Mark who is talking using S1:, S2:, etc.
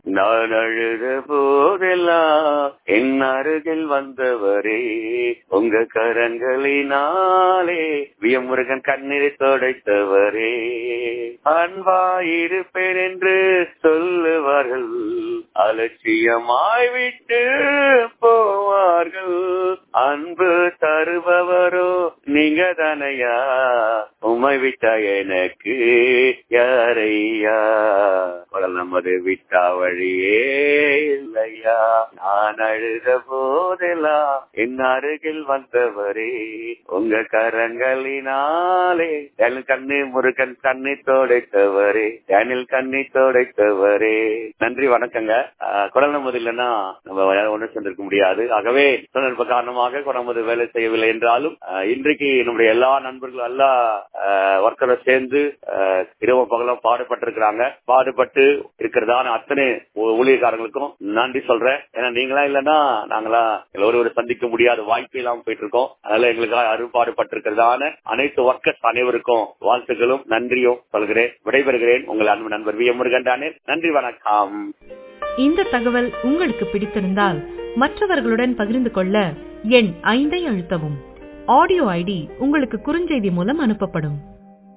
S1: நான் அழுத போதெல்லாம் என் அருகில் வந்தவரே உங்க கரங்களினாலே வியமுருகன் கண்ணீரை தொடைத்தவரே அன்பாயிருப்பேன் என்று சொல்லுவார்கள் அலட்சியமாய் விட்டு போவார்கள் அன்பு தருபவரோ நீங்க தானையா உமை விட்டா எனக்கு யாரையா நமது விட்டா வழியே இல்லையா நான் அழுத போதெல்லாம் என் அருகில் வந்தவரே உங்க கரங்களினாலே என் கண்ணு முருகன் கண்ணை தோடைத்தவரே எனில் கண்ணை தோடைத்தவரே நன்றி வணக்கங்க குடல் நமது இல்லைன்னா நம்ம ஒண்ணு சென்றிருக்க முடியாது ஆகவே தொழில்நுட்ப காரணமாக குடமது வேலை செய்யவில்லை என்றாலும் இன்றைக்கு நம்முடைய எல்லா நண்பர்களும் எல்லா ஒர்க்கரை சேர்ந்து இரவு பகலும் பாடுபட்டிருக்கிறாங்க பாடுபட்டு இருக்கிறதான அத்தனை ஊழியக்காரங்களுக்கும் நன்றி சொல்றேன் ஏன்னா நீங்களா இல்லைன்னா நாங்களா ஒருவரை சந்திக்க முடியாத வாய்ப்பு இல்லாம போயிட்டு இருக்கோம் அதனால எங்களுக்காக அரும்பாடுபட்டிருக்கிறதான அனைத்து ஒர்க்கர்ஸ் அனைவருக்கும் வாழ்த்துக்களும் நன்றியும் சொல்கிறேன் விடைபெறுகிறேன் உங்கள் அன்பு நண்பர் வி எம் முருகன் தானே நன்றி வணக்கம்
S2: இந்த தகவல் உங்களுக்கு பிடித்திருந்தால் மற்றவர்களுடன் பகிர்ந்து கொள்ள எண் ஐந்தை அழுத்தவும் ஆடியோ ஐடி உங்களுக்கு குறுஞ்செய்தி மூலம் அனுப்பப்படும்